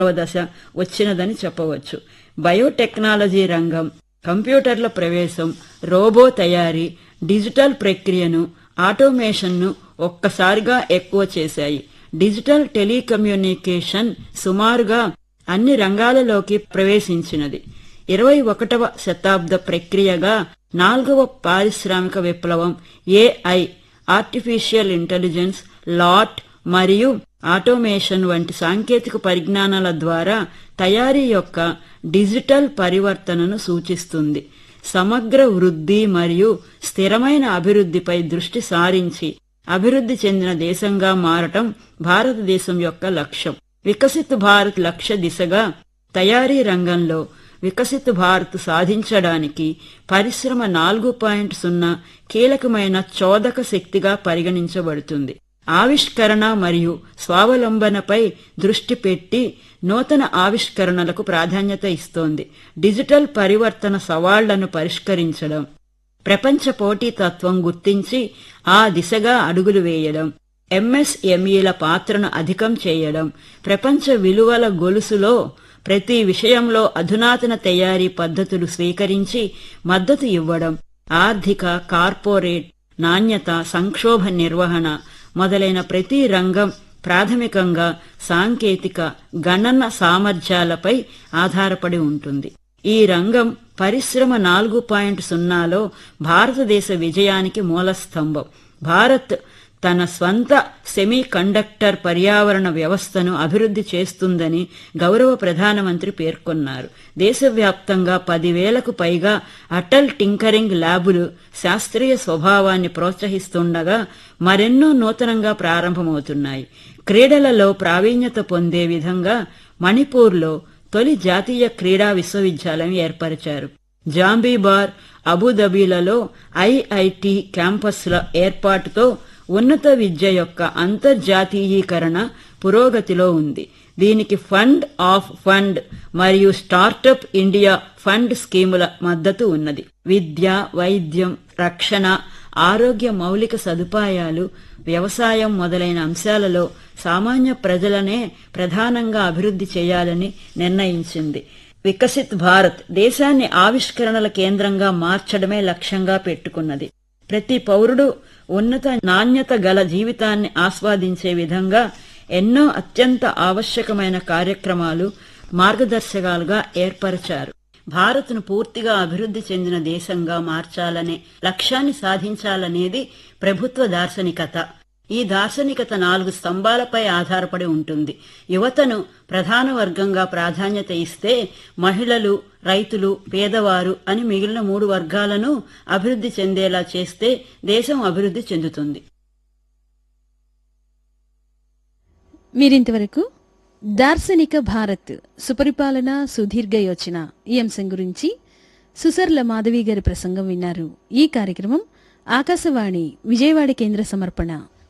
దశ వచ్చినదని చెప్పవచ్చు బయోటెక్నాలజీ రంగం కంప్యూటర్ల ప్రవేశం రోబో తయారీ డిజిటల్ ప్రక్రియను ఆటోమేషన్ను ఒక్కసారిగా ఎక్కువ చేశాయి డిజిటల్ టెలికమ్యూనికేషన్ సుమారుగా అన్ని రంగాలలోకి ప్రవేశించినది ఇరవై ఒకటవ శతాబ్ద ప్రక్రియగా నాల్గవ పారిశ్రామిక విప్లవం ఏఐ ఆర్టిఫిషియల్ ఇంటెలిజెన్స్ లాట్ మరియు ఆటోమేషన్ వంటి సాంకేతిక పరిజ్ఞానాల ద్వారా తయారీ యొక్క డిజిటల్ పరివర్తనను సూచిస్తుంది సమగ్ర వృద్ధి మరియు స్థిరమైన అభివృద్ధిపై దృష్టి సారించి అభివృద్ధి చెందిన దేశంగా మారటం భారతదేశం యొక్క లక్ష్యం వికసిత్ భారత్ లక్ష్య దిశగా తయారీ రంగంలో వికసిత్ భారత్ సాధించడానికి పరిశ్రమ నాలుగు పాయింట్ సున్నా కీలకమైన చోదక శక్తిగా పరిగణించబడుతుంది ఆవిష్కరణ మరియు స్వావలంబనపై దృష్టి పెట్టి నూతన ఆవిష్కరణలకు ప్రాధాన్యత ఇస్తోంది డిజిటల్ పరివర్తన సవాళ్లను పరిష్కరించడం ప్రపంచ పోటీతత్వం గుర్తించి ఆ దిశగా అడుగులు వేయడం ఎంఎస్ఎంఈల పాత్రను అధికం చేయడం ప్రపంచ విలువల గొలుసులో ప్రతి విషయంలో అధునాతన తయారీ పద్ధతులు స్వీకరించి మద్దతు ఇవ్వడం ఆర్థిక కార్పొరేట్ నాణ్యత సంక్షోభ నిర్వహణ మొదలైన ప్రతి రంగం ప్రాథమికంగా సాంకేతిక గణన సామర్థ్యాలపై ఆధారపడి ఉంటుంది ఈ రంగం పరిశ్రమ నాలుగు పాయింట్ సున్నాలో భారతదేశ విజయానికి మూలస్తంభం భారత్ తన స్వంత సెమీ కండక్టర్ పర్యావరణ వ్యవస్థను అభివృద్ధి చేస్తుందని గౌరవ ప్రధానమంత్రి పేర్కొన్నారు దేశవ్యాప్తంగా పదివేలకు పైగా అటల్ టింకరింగ్ ల్యాబులు శాస్త్రీయ స్వభావాన్ని ప్రోత్సహిస్తుండగా మరెన్నో నూతనంగా ప్రారంభమవుతున్నాయి క్రీడలలో ప్రావీణ్యత పొందే విధంగా మణిపూర్లో తొలి జాతీయ క్రీడా విశ్వవిద్యాలయం ఏర్పరిచారు జాంబీబార్ అబుదబీలలో ఐఐటి క్యాంపస్ల ఏర్పాటుతో ఉన్నత విద్య యొక్క అంతర్జాతీయీకరణ పురోగతిలో ఉంది దీనికి ఫండ్ ఆఫ్ ఫండ్ మరియు స్టార్టప్ ఇండియా ఫండ్ స్కీముల మద్దతు ఉన్నది విద్య వైద్యం రక్షణ ఆరోగ్య మౌలిక సదుపాయాలు వ్యవసాయం మొదలైన అంశాలలో సామాన్య ప్రజలనే ప్రధానంగా అభివృద్ధి చేయాలని నిర్ణయించింది వికసిత్ భారత్ దేశాన్ని ఆవిష్కరణల కేంద్రంగా మార్చడమే లక్ష్యంగా పెట్టుకున్నది ప్రతి పౌరుడు ఉన్నత నాణ్యత గల జీవితాన్ని ఆస్వాదించే విధంగా ఎన్నో అత్యంత ఆవశ్యకమైన కార్యక్రమాలు మార్గదర్శకాలుగా ఏర్పరిచారు భారత్ను పూర్తిగా అభివృద్ధి చెందిన దేశంగా మార్చాలనే లక్ష్యాన్ని సాధించాలనేది ప్రభుత్వ దార్శనికత ఈ దార్శనికత నాలుగు స్తంభాలపై ఆధారపడి ఉంటుంది యువతను ప్రధాన వర్గంగా ప్రాధాన్యత ఇస్తే మహిళలు రైతులు పేదవారు అని మిగిలిన మూడు వర్గాలను అభివృద్ధి చెందేలా చేస్తే దేశం అభివృద్ధి చెందుతుంది మీరింతవరకు దార్శనిక భారత్ సుపరిపాలన సుదీర్ఘ యోచన ఈ అంశం గురించి సుసర్ల మాధవి గారి ప్రసంగం విన్నారు ఈ కార్యక్రమం ఆకాశవాణి విజయవాడ కేంద్ర సమర్పణ